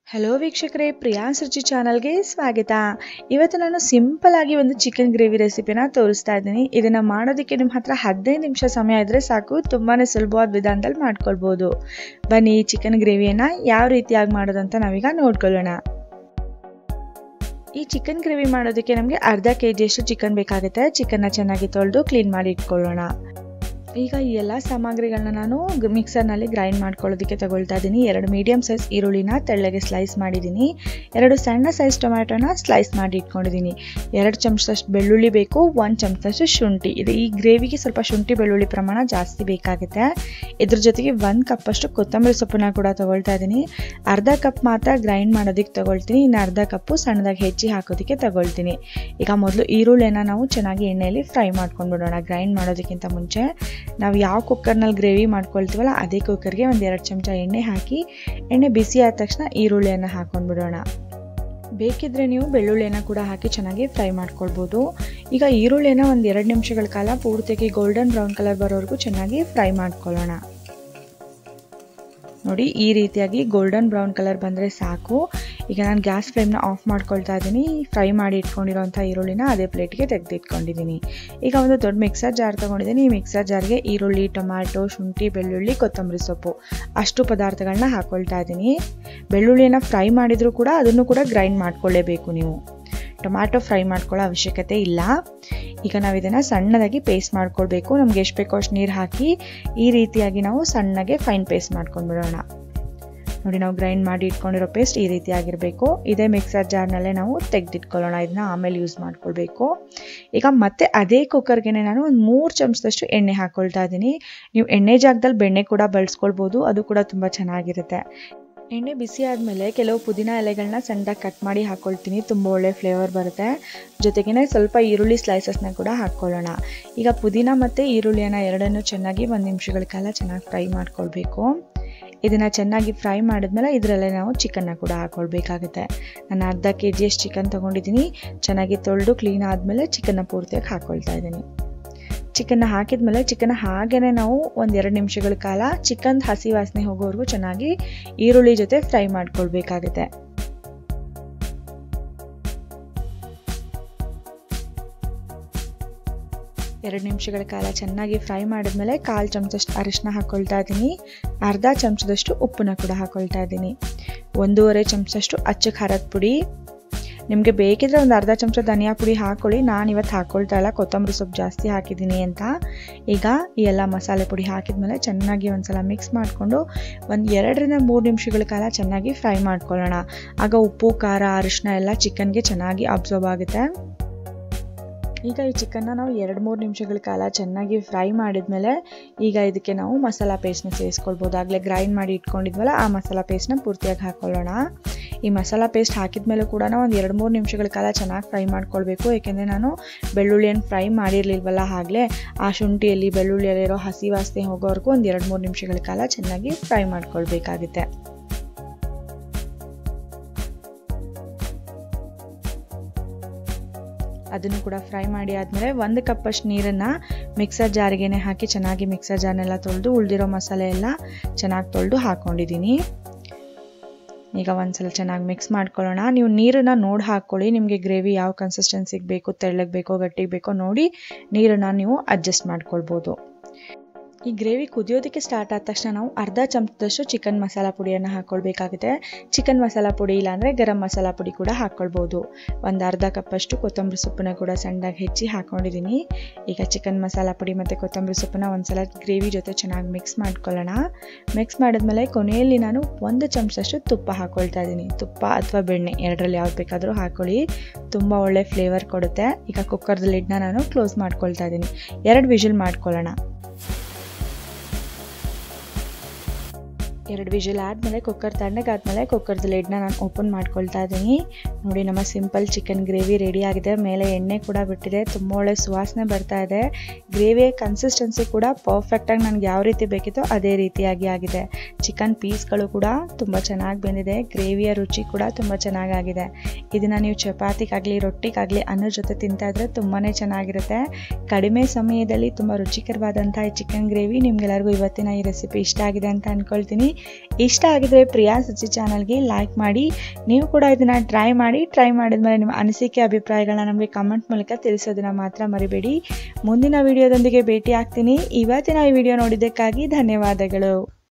hello ವೀಕ್ಷಕರೇ ಪ್ರಿಯಾಸ್ ರುಚಿ ಚಾನಲ್ಗೆ ಸ್ವಾಗತ ಇವತ್ತು ನಾನು ಸಿಂಪಲ್ ಆಗಿ ಒಂದು ಚಿಕನ್ ಗ್ರೇವಿ ರೆಸಿಪಿನ ತೋರಿಸ್ತಾ ಇದ್ದೀನಿ ಇದನ್ನ ಮಾಡೋದಕ್ಕೆ ನಿಮ್ಮ ಹತ್ರ ಹದಿನೈದು ನಿಮಿಷ ಸಮಯ ಇದ್ರೆ ಸಾಕು ತುಂಬಾನೇ ಸುಲಭವಾದ ವಿಧಾನದಲ್ಲಿ ಮಾಡ್ಕೊಳ್ಬೋದು ಬನ್ನಿ ಈ ಚಿಕನ್ ಗ್ರೇವಿಯನ್ನ ಯಾವ ರೀತಿಯಾಗಿ ಮಾಡೋದಂತ ನಾವೀಗ ನೋಡ್ಕೊಳ್ಳೋಣ ಈ ಚಿಕನ್ ಗ್ರೇವಿ ಮಾಡೋದಕ್ಕೆ ನಮಗೆ ಅರ್ಧ ಕೆ ಜಿಯಷ್ಟು ಚಿಕನ್ ಬೇಕಾಗುತ್ತೆ ಚಿಕನ್ನ ಚೆನ್ನಾಗಿ ತೊಳೆದು ಕ್ಲೀನ್ ಮಾಡಿ ಇಟ್ಕೊಳ್ಳೋಣ ಈಗ ಈ ಎಲ್ಲ ಸಾಮಗ್ರಿಗಳನ್ನ ನಾನು ಮಿಕ್ಸರ್ನಲ್ಲಿ ಗ್ರೈಂಡ್ ಮಾಡ್ಕೊಳ್ಳೋದಕ್ಕೆ ತಗೊಳ್ತಾ ಇದ್ದೀನಿ ಎರಡು ಮೀಡಿಯಮ್ ಸೈಜ್ ಈರುಳ್ಳಿನ ತೆಳ್ಳಗೆ ಸ್ಲೈಸ್ ಮಾಡಿದ್ದೀನಿ ಎರಡು ಸಣ್ಣ ಸೈಜ್ ಟೊಮ್ಯಾಟೊನ ಸ್ಲೈಸ್ ಮಾಡಿ ಇಟ್ಕೊಂಡಿದ್ದೀನಿ ಎರಡು ಚಮಚದಷ್ಟು ಬೆಳ್ಳುಳ್ಳಿ ಬೇಕು ಒಂದು ಚಮಚದಷ್ಟು ಶುಂಠಿ ಇದು ಈ ಗ್ರೇವಿಗೆ ಸ್ವಲ್ಪ ಶುಂಠಿ ಬೆಳ್ಳುಳ್ಳಿ ಪ್ರಮಾಣ ಜಾಸ್ತಿ ಬೇಕಾಗುತ್ತೆ ಇದ್ರ ಜೊತೆಗೆ ಒಂದು ಕಪ್ಪಷ್ಟು ಕೊತ್ತಂಬರಿ ಸೊಪ್ಪನ್ನ ಕೂಡ ತಗೊಳ್ತಾ ಇದ್ದೀನಿ ಅರ್ಧ ಕಪ್ ಮಾತ್ರ ಗ್ರೈಂಡ್ ಮಾಡೋದಕ್ಕೆ ತಗೊಳ್ತೀನಿ ಇನ್ನು ಅರ್ಧ ಕಪ್ಪು ಸಣ್ಣದಾಗಿ ಹೆಚ್ಚಿ ಹಾಕೋದಕ್ಕೆ ತಗೊಳ್ತೀನಿ ಈಗ ಮೊದಲು ಈರುಳ್ಳಿನ ನಾವು ಚೆನ್ನಾಗಿ ಎಣ್ಣೆಯಲ್ಲಿ ಫ್ರೈ ಮಾಡ್ಕೊಂಡ್ಬಿಡೋಣ ಗ್ರೈಂಡ್ ಮಾಡೋದಕ್ಕಿಂತ ಮುಂಚೆ ನಾವು ಯಾವ ಕುಕ್ಕರ್ನಲ್ಲಿ ಗ್ರೇವಿ ಮಾಡ್ಕೊಳ್ತೀವಲ್ಲ ಅದೇ ಕುಕ್ಕರ್ಗೆ ಒಂದು ಎರಡು ಚಮಚ ಎಣ್ಣೆ ಹಾಕಿ ಎಣ್ಣೆ ಬಿಸಿ ಆದ ತಕ್ಷಣ ಈರುಳ್ಳಿಯನ್ನು ಹಾಕೊಂಡ್ಬಿಡೋಣ ಬೇಕಿದ್ರೆ ನೀವು ಬೆಳ್ಳುಳ್ಳಿಯನ್ನು ಕೂಡ ಹಾಕಿ ಚೆನ್ನಾಗಿ ಫ್ರೈ ಮಾಡ್ಕೊಳ್ಬೋದು ಈಗ ಈರುಳ್ಳಿನ ಒಂದು ಎರಡು ನಿಮಿಷಗಳ ಕಾಲ ಪೂರ್ತಿಯಾಗಿ ಗೋಲ್ಡನ್ ಬ್ರೌನ್ ಕಲರ್ ಬರೋವರೆಗೂ ಚೆನ್ನಾಗಿ ಫ್ರೈ ಮಾಡ್ಕೊಳ್ಳೋಣ ನೋಡಿ ಈ ರೀತಿಯಾಗಿ ಗೋಲ್ಡನ್ ಬ್ರೌನ್ ಕಲರ್ ಬಂದರೆ ಸಾಕು ಈಗ ನಾನು ಗ್ಯಾಸ್ ಫ್ಲೇಮ್ನ ಆಫ್ ಮಾಡ್ಕೊಳ್ತಾ ಇದ್ದೀನಿ ಫ್ರೈ ಮಾಡಿ ಇಟ್ಕೊಂಡಿರೋಂಥ ಈರುಳ್ಳಿನ ಅದೇ ಪ್ಲೇಟ್ಗೆ ತೆಗೆದಿಟ್ಕೊಂಡಿದ್ದೀನಿ ಈಗ ಒಂದು ದೊಡ್ಡ ಮಿಕ್ಸರ್ ಜಾರ್ ತೊಗೊಂಡಿದ್ದೀನಿ ಈ ಮಿಕ್ಸರ್ ಜಾರ್ಗೆ ಈರುಳ್ಳಿ ಟೊಮ್ಯಾಟೊ ಶುಂಠಿ ಬೆಳ್ಳುಳ್ಳಿ ಕೊತ್ತಂಬರಿ ಸೊಪ್ಪು ಅಷ್ಟು ಪದಾರ್ಥಗಳನ್ನ ಹಾಕ್ಕೊಳ್ತಾ ಇದ್ದೀನಿ ಬೆಳ್ಳುಳ್ಳಿನ ಫ್ರೈ ಮಾಡಿದರೂ ಕೂಡ ಅದನ್ನು ಕೂಡ ಗ್ರೈಂಡ್ ಮಾಡ್ಕೊಳ್ಳೇಬೇಕು ನೀವು ಟೊಮ್ಯಾಟೊ ಫ್ರೈ ಮಾಡ್ಕೊಳ್ಳೋ ಅವಶ್ಯಕತೆ ಇಲ್ಲ ಈಗ ನಾವು ಇದನ್ನು ಸಣ್ಣದಾಗಿ ಪೇಸ್ಟ್ ಮಾಡ್ಕೊಳ್ಬೇಕು ನಮ್ಗೆ ಎಷ್ಟು ಬೇಕೋ ಅಷ್ಟು ನೀರು ಹಾಕಿ ಈ ರೀತಿಯಾಗಿ ನಾವು ಸಣ್ಣಗೆ ಫೈನ್ ಪೇಸ್ಟ್ ಮಾಡ್ಕೊಂಡ್ಬಿಡೋಣ ನೋಡಿ ನಾವು ಗ್ರೈಂಡ್ ಮಾಡಿ ಇಟ್ಕೊಂಡಿರೋ ಪೇಸ್ಟ್ ಈ ರೀತಿ ಆಗಿರಬೇಕು ಇದೇ ಮಿಕ್ಸರ್ ಜಾರ್ನಲ್ಲೇ ನಾವು ತೆಗೆದಿಟ್ಕೊಳ್ಳೋಣ ಇದನ್ನ ಆಮೇಲೆ ಯೂಸ್ ಮಾಡ್ಕೊಳ್ಬೇಕು ಈಗ ಮತ್ತೆ ಅದೇ ಕುಕ್ಕರ್ಗೆ ನಾನು ಒಂದು ಮೂರು ಚಮಚದಷ್ಟು ಎಣ್ಣೆ ಹಾಕ್ಕೊಳ್ತಾ ಇದ್ದೀನಿ ನೀವು ಎಣ್ಣೆ ಜಾಗದಲ್ಲಿ ಬೆಣ್ಣೆ ಕೂಡ ಬಳಸ್ಕೊಳ್ಬೋದು ಅದು ಕೂಡ ತುಂಬ ಚೆನ್ನಾಗಿರುತ್ತೆ ಎಣ್ಣೆ ಬಿಸಿ ಆದಮೇಲೆ ಕೆಲವು ಪುದೀನ ಎಲೆಗಳನ್ನ ಸಣ್ಣದಾಗಿ ಕಟ್ ಮಾಡಿ ಹಾಕ್ಕೊಳ್ತೀನಿ ತುಂಬ ಒಳ್ಳೆ ಫ್ಲೇವರ್ ಬರುತ್ತೆ ಜೊತೆಗೇ ಸ್ವಲ್ಪ ಈರುಳ್ಳಿ ಸ್ಲೈಸಸ್ನ ಕೂಡ ಹಾಕ್ಕೊಳ್ಳೋಣ ಈಗ ಪುದೀನ ಮತ್ತು ಈರುಳ್ಳಿಯನ್ನು ಎರಡನ್ನೂ ಚೆನ್ನಾಗಿ ಒಂದು ನಿಮಿಷಗಳ ಕಾಲ ಚೆನ್ನಾಗಿ ಫ್ರೈ ಮಾಡ್ಕೊಳ್ಬೇಕು ಇದನ್ನು ಚೆನ್ನಾಗಿ ಫ್ರೈ ಮಾಡಿದ್ಮೇಲೆ ಇದರಲ್ಲೇ ನಾವು ಚಿಕನ್ನ ಕೂಡ ಹಾಕ್ಕೊಳ್ಬೇಕಾಗುತ್ತೆ ನಾನು ಅರ್ಧ ಕೆ ಜಿಯಷ್ಟು ಚಿಕನ್ ತೊಗೊಂಡಿದ್ದೀನಿ ಚೆನ್ನಾಗಿ ತೊಳೆದು ಕ್ಲೀನ್ ಆದಮೇಲೆ ಚಿಕನ್ನ ಪೂರ್ತಿಯಾಗಿ ಹಾಕ್ಕೊಳ್ತಾ ಇದ್ದೀನಿ ಚಿಕನ್ನ ಹಾಕಿದ್ಮೇಲೆ ಚಿಕನ್ ಹಾಗೇನೆ ನಾವು ಒಂದು ಎರಡು ನಿಮಿಷಗಳ ಕಾಲ ಚಿಕನ್ ಹಸಿ ವಾಸನೆ ಹೋಗೋವರೆಗೂ ಚೆನ್ನಾಗಿ ಈರುಳ್ಳಿ ಜೊತೆ ಫ್ರೈ ಮಾಡ್ಕೊಳ್ಬೇಕಾಗುತ್ತೆ ಎರಡು ನಿಮಿಷಗಳ ಕಾಲ ಚೆನ್ನಾಗಿ ಫ್ರೈ ಮಾಡಿದ್ಮೇಲೆ ಕಾಲು ಚಮಚದಷ್ಟು ಅರಿಶಿನ ಹಾಕ್ಕೊಳ್ತಾ ಇದ್ದೀನಿ ಅರ್ಧ ಚಮಚದಷ್ಟು ಉಪ್ಪನ್ನ ಕೂಡ ಹಾಕ್ಕೊಳ್ತಾ ಇದ್ದೀನಿ ಒಂದೂವರೆ ಚಮಚದಷ್ಟು ಅಚ್ಚ ಖಾರದ ಪುಡಿ ನಿಮಗೆ ಬೇಕಿದ್ರೆ ಒಂದು ಅರ್ಧ ಚಮಚ ಧನಿಯಾ ಪುಡಿ ಹಾಕ್ಕೊಳ್ಳಿ ನಾನು ಇವತ್ತು ಹಾಕ್ಕೊಳ್ತಾ ಇಲ್ಲ ಕೊತ್ತಂಬರಿ ಸೊಪ್ಪು ಜಾಸ್ತಿ ಹಾಕಿದ್ದೀನಿ ಅಂತ ಈಗ ಈ ಎಲ್ಲ ಮಸಾಲೆ ಪುಡಿ ಹಾಕಿದ್ಮೇಲೆ ಚೆನ್ನಾಗಿ ಒಂದ್ಸಲ ಮಿಕ್ಸ್ ಮಾಡಿಕೊಂಡು ಒಂದು ಎರಡರಿಂದ ಮೂರು ನಿಮಿಷಗಳ ಕಾಲ ಚೆನ್ನಾಗಿ ಫ್ರೈ ಮಾಡ್ಕೊಳ್ಳೋಣ ಆಗ ಉಪ್ಪು ಖಾರ ಅರಿಶಿನ ಎಲ್ಲ ಚಿಕನ್ಗೆ ಚೆನ್ನಾಗಿ ಅಬ್ಸರ್ವ್ ಆಗುತ್ತೆ ಈಗ ಈ ಚಿಕನ್ನ ನಾವು ಎರಡು ಮೂರು ನಿಮಿಷಗಳ ಕಾಲ ಚೆನ್ನಾಗಿ ಫ್ರೈ ಮಾಡಿದ್ಮೇಲೆ ಈಗ ಇದಕ್ಕೆ ನಾವು ಮಸಾಲ ಪೇಸ್ಟ್ನ ಸೇರಿಸ್ಕೊಳ್ಬೋದು ಆಗಲೇ ಗ್ರೈಂಡ್ ಮಾಡಿ ಇಟ್ಕೊಂಡಿದ್ವಲ್ಲ ಆ ಮಸಾಲ ಪೇಸ್ಟ್ನ ಪೂರ್ತಿಯಾಗಿ ಹಾಕ್ಕೊಳ್ಳೋಣ ಈ ಮಸಾಲ ಪೇಸ್ಟ್ ಹಾಕಿದ್ಮೇಲೆ ಕೂಡ ಒಂದು ಎರಡು ಮೂರು ನಿಮಿಷಗಳ ಕಾಲ ಚೆನ್ನಾಗಿ ಫ್ರೈ ಮಾಡ್ಕೊಳ್ಬೇಕು ಏಕೆಂದರೆ ನಾನು ಬೆಳ್ಳುಳ್ಳಿಯನ್ನು ಫ್ರೈ ಮಾಡಿರಲಿಲ್ವಲ್ಲ ಆಗಲೇ ಆ ಶುಂಠಿಯಲ್ಲಿ ಬೆಳ್ಳುಳ್ಳಿಯಲ್ಲಿರೋ ಹಸಿ ವಾಸನೆ ಹೋಗೋವರೆಗೂ ಒಂದು ಎರಡು ಮೂರು ನಿಮಿಷಗಳ ಕಾಲ ಚೆನ್ನಾಗಿ ಫ್ರೈ ಮಾಡ್ಕೊಳ್ಬೇಕಾಗುತ್ತೆ ಅದನ್ನು ಕೂಡ ಫ್ರೈ ಮಾಡಿ ಆದಮೇಲೆ ಒಂದು ಕಪ್ಪಷ್ಟು ನೀರನ್ನು ಮಿಕ್ಸರ್ ಜಾರಿಗೆನೆ ಹಾಕಿ ಚೆನ್ನಾಗಿ ಮಿಕ್ಸರ್ ಜಾರ್ನೆಲ್ಲ ತೊಳೆದು ಉಳಿದಿರೋ ಮಸಾಲೆ ಎಲ್ಲ ಚೆನ್ನಾಗಿ ತೊಳೆದು ಹಾಕ್ಕೊಂಡಿದ್ದೀನಿ ಈಗ ಒಂದ್ಸಲ ಚೆನ್ನಾಗಿ ಮಿಕ್ಸ್ ಮಾಡ್ಕೊಳ್ಳೋಣ ನೀವು ನೀರನ್ನು ನೋಡಿ ಹಾಕ್ಕೊಳ್ಳಿ ನಿಮಗೆ ಗ್ರೇವಿ ಯಾವ ಕನ್ಸಿಸ್ಟೆನ್ಸಿಗೆ ಬೇಕು ತೆಳ್ಳಗೆ ಬೇಕೋ ಗಟ್ಟಿಗೆ ಬೇಕೋ ನೋಡಿ ನೀರನ್ನು ನೀವು ಅಡ್ಜಸ್ಟ್ ಮಾಡ್ಕೊಳ್ಬೋದು ಈ ಗ್ರೇವಿ ಕುದಿಯೋದಕ್ಕೆ ಸ್ಟಾರ್ಟ್ ಆದ ತಕ್ಷಣ ನಾವು ಅರ್ಧ ಚಮಚದಷ್ಟು ಚಿಕನ್ ಮಸಾಲ ಪುಡಿಯನ್ನು ಹಾಕ್ಕೊಳ್ಬೇಕಾಗುತ್ತೆ ಚಿಕನ್ ಮಸಾಲ ಪುಡಿ ಇಲ್ಲಾಂದರೆ ಗರಂ ಮಸಾಲ ಪುಡಿ ಕೂಡ ಹಾಕ್ಕೊಳ್ಬೋದು ಒಂದು ಅರ್ಧ ಕಪ್ಪಷ್ಟು ಕೊತ್ತಂಬರಿ ಸೊಪ್ಪನ್ನ ಕೂಡ ಸಣ್ಣದಾಗಿ ಹೆಚ್ಚಿ ಹಾಕ್ಕೊಂಡಿದ್ದೀನಿ ಈಗ ಚಿಕನ್ ಮಸಾಲ ಪುಡಿ ಮತ್ತು ಕೊತ್ತಂಬರಿ ಸೊಪ್ಪನ್ನ ಒಂದ್ಸಲ ಗ್ರೇವಿ ಜೊತೆ ಚೆನ್ನಾಗಿ ಮಿಕ್ಸ್ ಮಾಡ್ಕೊಳ್ಳೋಣ ಮಿಕ್ಸ್ ಮಾಡಿದ್ಮೇಲೆ ಕೊನೆಯಲ್ಲಿ ನಾನು ಒಂದು ಚಮಚದಷ್ಟು ತುಪ್ಪ ಹಾಕ್ಕೊಳ್ತಾ ಇದ್ದೀನಿ ತುಪ್ಪ ಅಥವಾ ಬೆಣ್ಣೆ ಎರಡರಲ್ಲಿ ಯಾವ್ದು ಬೇಕಾದರೂ ಹಾಕ್ಕೊಳ್ಳಿ ತುಂಬ ಒಳ್ಳೆ ಫ್ಲೇವರ್ ಕೊಡುತ್ತೆ ಈಗ ಕುಕ್ಕರ್ದ ಲಿಡ್ನ ನಾನು ಕ್ಲೋಸ್ ಮಾಡ್ಕೊಳ್ತಾ ಇದ್ದೀನಿ ಎರಡು ವಿಜಿಲ್ ಮಾಡ್ಕೊಳ್ಳೋಣ ಎರಡು ವಿಜಿಲ್ ಆದಮೇಲೆ ಕುಕ್ಕರ್ ತಣ್ಣಗಾದ್ಮೇಲೆ ಕುಕ್ಕರ್ದ ಲಿಡ್ನ ನಾನು ಓಪನ್ ಮಾಡ್ಕೊಳ್ತಾ ಇದ್ದೀನಿ ನೋಡಿ ನಮ್ಮ ಸಿಂಪಲ್ ಚಿಕನ್ ಗ್ರೇವಿ ರೆಡಿ ಆಗಿದೆ ಮೇಲೆ ಎಣ್ಣೆ ಕೂಡ ಬಿಟ್ಟಿದೆ ತುಂಬ ಒಳ್ಳೆ ಸುವಾಸನೆ ಬರ್ತಾ ಇದೆ ಗ್ರೇವಿಯ ಕನ್ಸಿಸ್ಟೆನ್ಸಿ ಕೂಡ ಪರ್ಫೆಕ್ಟಾಗಿ ನನಗೆ ಯಾವ ರೀತಿ ಬೇಕಿತ್ತೋ ಅದೇ ರೀತಿಯಾಗಿ ಆಗಿದೆ ಚಿಕನ್ ಪೀಸ್ಗಳು ಕೂಡ ತುಂಬ ಚೆನ್ನಾಗಿ ಬಂದಿದೆ ಗ್ರೇವಿಯ ರುಚಿ ಕೂಡ ತುಂಬ ಚೆನ್ನಾಗಾಗಿದೆ ಇದನ್ನು ನೀವು ಚಪಾತಿಗಾಗಲಿ ರೊಟ್ಟಿಗಾಗಲಿ ಅನ್ನದ ಜೊತೆ ತಿಂತಾ ಇದ್ರೆ ತುಂಬಾ ಚೆನ್ನಾಗಿರುತ್ತೆ ಕಡಿಮೆ ಸಮಯದಲ್ಲಿ ತುಂಬ ರುಚಿಕರವಾದಂಥ ಈ ಚಿಕನ್ ಗ್ರೇವಿ ನಿಮ್ಗೆಲ್ಲರಿಗೂ ಇವತ್ತಿನ ಈ ರೆಸಿಪಿ ಇಷ್ಟ ಆಗಿದೆ ಅಂತ ಅಂದ್ಕೊಳ್ತೀನಿ ಇಷ್ಟ ಆಗಿದ್ರೆ ಪ್ರಿಯಾ ಸಚ್ಚಿ ಚಾನಲ್ಗೆ ಲೈಕ್ ಮಾಡಿ ನೀವು ಕೂಡ ಇದನ್ನು ಟ್ರೈ ಮಾಡಿ ಟ್ರೈ ಮಾಡಿದ್ಮೇಲೆ ನಿಮ್ಮ ಅನಿಸಿಕೆ ಅಭಿಪ್ರಾಯಗಳನ್ನ ನಮಗೆ ಕಮೆಂಟ್ ಮೂಲಕ ತಿಳಿಸೋದನ್ನ ಮಾತ್ರ ಮರಿಬೇಡಿ ಮುಂದಿನ ವಿಡಿಯೋದೊಂದಿಗೆ ಭೇಟಿ ಆಗ್ತೀನಿ ಇವತ್ತಿನ ಈ ವಿಡಿಯೋ ನೋಡಿದ್ದಕ್ಕಾಗಿ ಧನ್ಯವಾದಗಳು